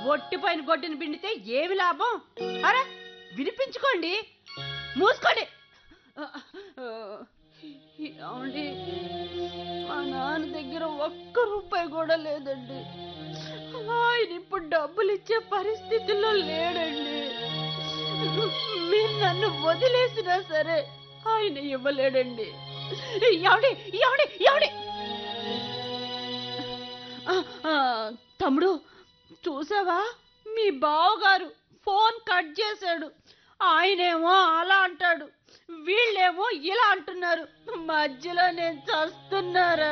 ఒట్టిపోయిన గొడ్డుని పిండితే ఏమి లాభం అరే వినిపించుకోండి మూసుకోండి ఏమండి మా నాన్న దగ్గర ఒక్క రూపాయి కూడా లేదండి ఆయన ఇప్పుడు డబ్బులు ఇచ్చే పరిస్థితుల్లో లేడండి మీరు నన్ను వదిలేసినా సరే ఆయన ఇవ్వలేడండి ఎవడి ఎవడి ఎవడి ఆ, ఆ, తమ్ముడు చూసావా మీ బావగారు ఫోన్ కట్ చేశాడు ఆయనేమో అలా అంటాడు వీళ్ళేమో ఇలా అంటున్నారు మధ్యలో నేను చస్తున్నారా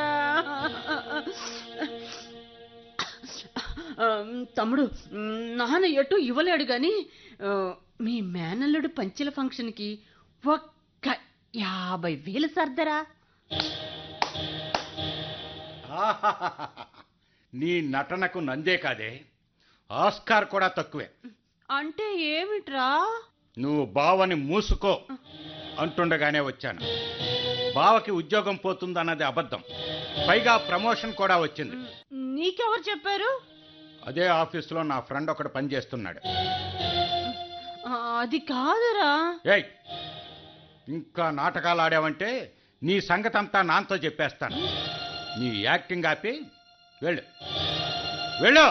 ఆ, తమ్ముడు నాన్న ఎటు ఇవ్వలేడు గాని ఆ, మీ మేనల్లుడు పంచెల ఫంక్షన్కి ఒక్క యాభై వేలు సర్దరా ఆహాహాహా. నీ నటనకు నందే కాదే ఆస్కార్ కూడా తక్కువే అంటే ఏమిట్రా నువ్వు బావని మూసుకో అంటుండగానే వచ్చాను బావకి ఉద్యోగం పోతుందన్నది అబద్ధం పైగా ప్రమోషన్ కూడా వచ్చింది నీకెవరు చెప్పారు అదే ఆఫీసులో నా ఫ్రెండ్ ఒకడు పనిచేస్తున్నాడు ఆ, అది కాదురా ఏయ్ ఇంకా నాటకాలు ఆడావంటే నీ సంగతంతా నాతో చెప్పేస్తాను నీ యాక్టింగ్ ఆపి వెళ్ళు వెళ్ళు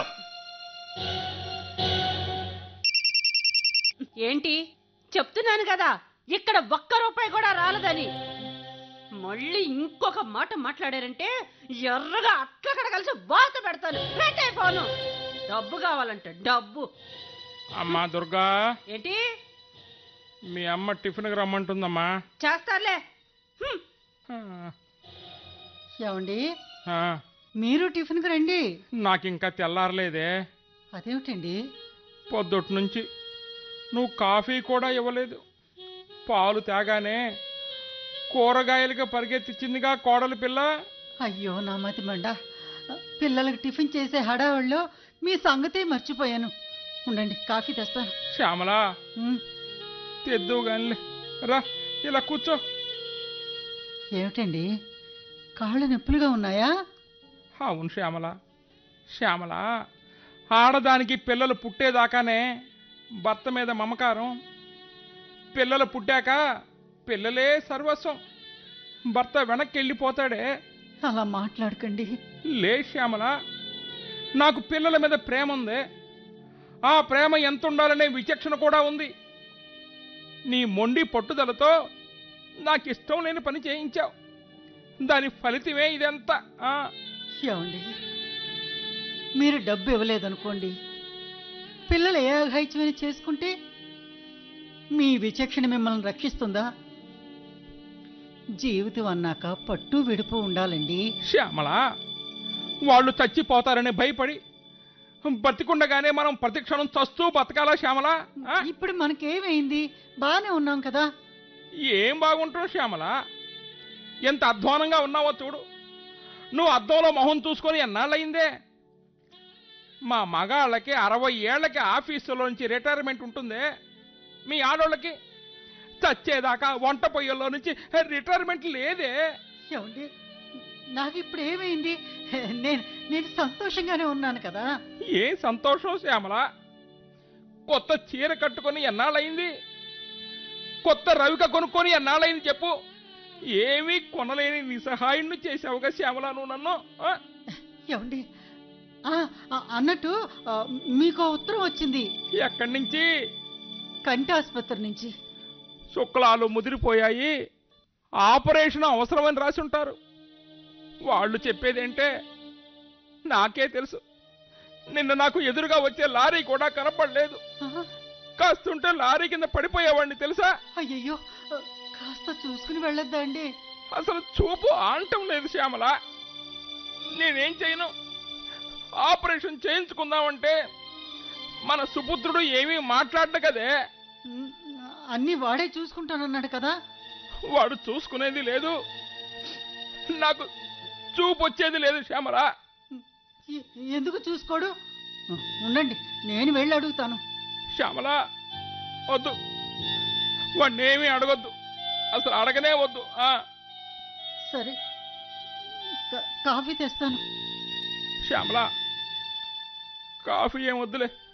ఏంటి చెప్తున్నాను కదా ఇక్కడ ఒక్క రూపాయి కూడా రాలేదని మళ్ళీ ఇంకొక మాట మాట్లాడారంటే ఎర్రగా అట్లకడ కలిసి వాత పెడతాను పెట్టే ఫోను డబ్బు కావాలంట డబ్బు అమ్మా దుర్గా ఏంటి మీ అమ్మ టిఫిన్కి రమ్మంటుందమ్మా చేస్తారులే హ్మ్. ఆ, ఏమండి ఆ, మీరు టిఫిన్కి రండి నాకు ఇంకా తెల్లారలేదే అదేమిటండి పొద్దుటి నుంచి నువ్వు కాఫీ కూడా ఇవ్వలేదు పాలు తేగానే కూరగాయలుగా పరిగెత్తిచ్చిందిగా కోడలి పిల్ల అయ్యో నా మతి మండ పిల్లలకు టిఫిన్ చేసే హడావుల్లో మీ సంగతే మర్చిపోయాను ఉండండి కాఫీ తెస్తాను శ్యామలా ఉమ్, తెద్దు గానిలే రా ఇలా కూర్చో ఏమిటండి కాళ్ళు నొప్పులుగా ఉన్నాయా అవును శ్యామల శ్యామల ఆడదానికి పిల్లలు పుట్టేదాకానే భర్త మీద మమకారం పిల్లలు పుట్టాక పిల్లలే సర్వస్వం భర్త వెనక్కి వెళ్ళిపోతాడే అలా మాట్లాడకండి లే శ్యామల నాకు పిల్లల మీద ప్రేమ ఉంది ఆ ప్రేమ ఎంత ఉండాలనే విచక్షణ కూడా ఉంది నీ మొండి పట్టుదలతో నాకు ఇష్టం లేని పని చేయించావు దాని ఫలితమే ఇదంతా ఆ, ఏమండి మీరు డబ్బు ఇవ్వలేదనుకోండి పిల్లలు ఏ అఘాయిత్యమైన చేసుకుంటే మీ విచక్షణ మిమ్మల్ని రక్షిస్తుందా జీవితం అన్నాక పట్టు విడుపు ఉండాలండి శ్యామల వాళ్ళు చచ్చిపోతారని భయపడి బతికుండగానే మనం ప్రతిక్షణం చస్తూ బతకాలా శ్యామల ఆ? ఇప్పుడు మనకేమైంది బాగానే ఉన్నాం కదా ఏం బాగుంటావు శ్యామల ఎంత అధ్వానంగా ఉన్నావో చూడు నువ్వు అద్దంలో మొహం చూసుకొని ఎన్నాళ్ళయిందే మా మగాళ్ళకి అరవై ఏళ్లకి ఆఫీసులోంచి రిటైర్మెంట్ ఉంటుందే మీ ఆడోళ్ళకి చచ్చేదాకా వంట పొయ్యల్లో నుంచి రిటైర్మెంట్ లేదే ఏమండి నాకు ఇప్పుడు ఏమైంది నేను నేను సంతోషంగానే ఉన్నాను కదా ఏ సంతోషం శ్యామల కొత్త చీర కట్టుకొని ఎన్నాళ్ళయింది కొత్త రవిక కొనుక్కొని ఎన్నాళ్ళయింది చెప్పు ఏమీ కొనలేని నిస్సహాయుణ్ణి చేసావుగా శ్యామల నువ్వు నన్ను ఆ? ఏమండి ఆ, ఆ, అన్నట్టు ఆ, మీకు ఆ ఉత్తరం వచ్చింది ఎక్కడి నుంచి కంటి ఆసుపత్రి నుంచి శుక్లాలు ముదిరిపోయాయి ఆపరేషన్ అవసరమని రాసి ఉంటారు వాళ్ళు చెప్పేదేంటే నాకే తెలుసు నిన్న నాకు ఎదురుగా వచ్చే లారీ కూడా కనపడలేదు ఆ, కాస్తుంటే లారీ కింద పడిపోయేవాడిని తెలుసా అయ్యయ్యో ఆ, కాస్త చూసుకుని వెళ్ళొద్దా అండి అసలు చూపు ఆంటం లేదు శ్యామల నేనేం చేయను ఆపరేషన్ చేయించుకుందామంటే మన సుపుత్రుడు ఏమీ మాట్లాడడు కదే ఉమ్, అన్నీ వాడే చూసుకుంటానన్నాడు కదా వాడు చూసుకునేది లేదు నాకు చూపు వచ్చేది లేదు శ్యామల ఎ- ఎందుకు చూసుకోడు ఆ, ఉండండి నేను వెళ్ళి అడుగుతాను శ్యామల వద్దు వాడిని ఏమీ అడగొద్దు అసలు అడగనే వద్దు ఆ సరే కా- కాఫీ తెస్తాను శ్యామల కాఫీ ఏం వద్దులే